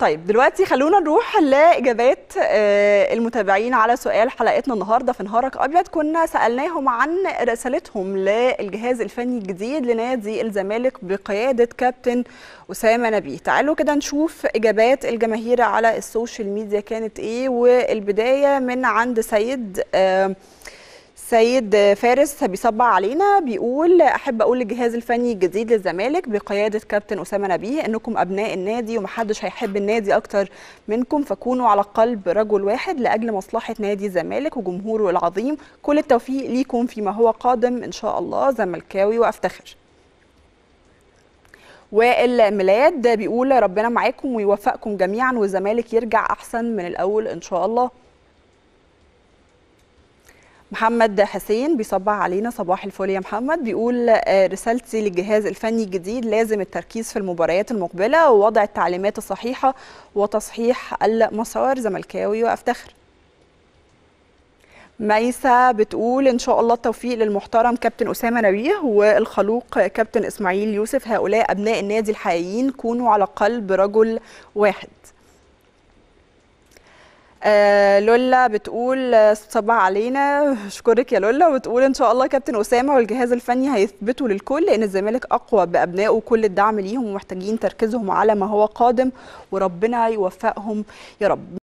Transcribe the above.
طيب دلوقتي خلونا نروح لاجابات آه، المتابعين على سؤال حلقتنا النهارده في نهارك ابيض كنا سالناهم عن رسالتهم للجهاز الفني الجديد لنادي الزمالك بقياده كابتن اسامه نبيه تعالوا كده نشوف اجابات الجماهير على السوشيال ميديا كانت ايه والبدايه من عند سيد آه سيد فارس بيصبع علينا بيقول احب اقول للجهاز الفني الجديد للزمالك بقياده كابتن اسامه نبيه انكم ابناء النادي ومحدش هيحب النادي اكتر منكم فكونوا على قلب رجل واحد لاجل مصلحه نادي الزمالك وجمهوره العظيم كل التوفيق ليكم فيما هو قادم ان شاء الله زملكاوي وافتخر وائل ميلاد بيقول ربنا معاكم ويوفقكم جميعا والزمالك يرجع احسن من الاول ان شاء الله محمد حسين بيصبح علينا صباح الفل يا محمد بيقول آه، رسالتي للجهاز الفني الجديد لازم التركيز في المباريات المقبله ووضع التعليمات الصحيحه وتصحيح المسار زملكاوي وافتخر ميسة بتقول ان شاء الله التوفيق للمحترم كابتن اسامه نبيه والخلوق كابتن اسماعيل يوسف هؤلاء ابناء النادي الحقيقيين كونوا على قلب رجل واحد آه لولا بتقول آه، صباح علينا اشكرك يا لولا وبتقول ان شاء الله كابتن اسامه والجهاز الفني هيثبتوا للكل ان الزمالك اقوى بابنائه وكل الدعم ليهم ومحتاجين تركيزهم على ما هو قادم وربنا يوفقهم يا رب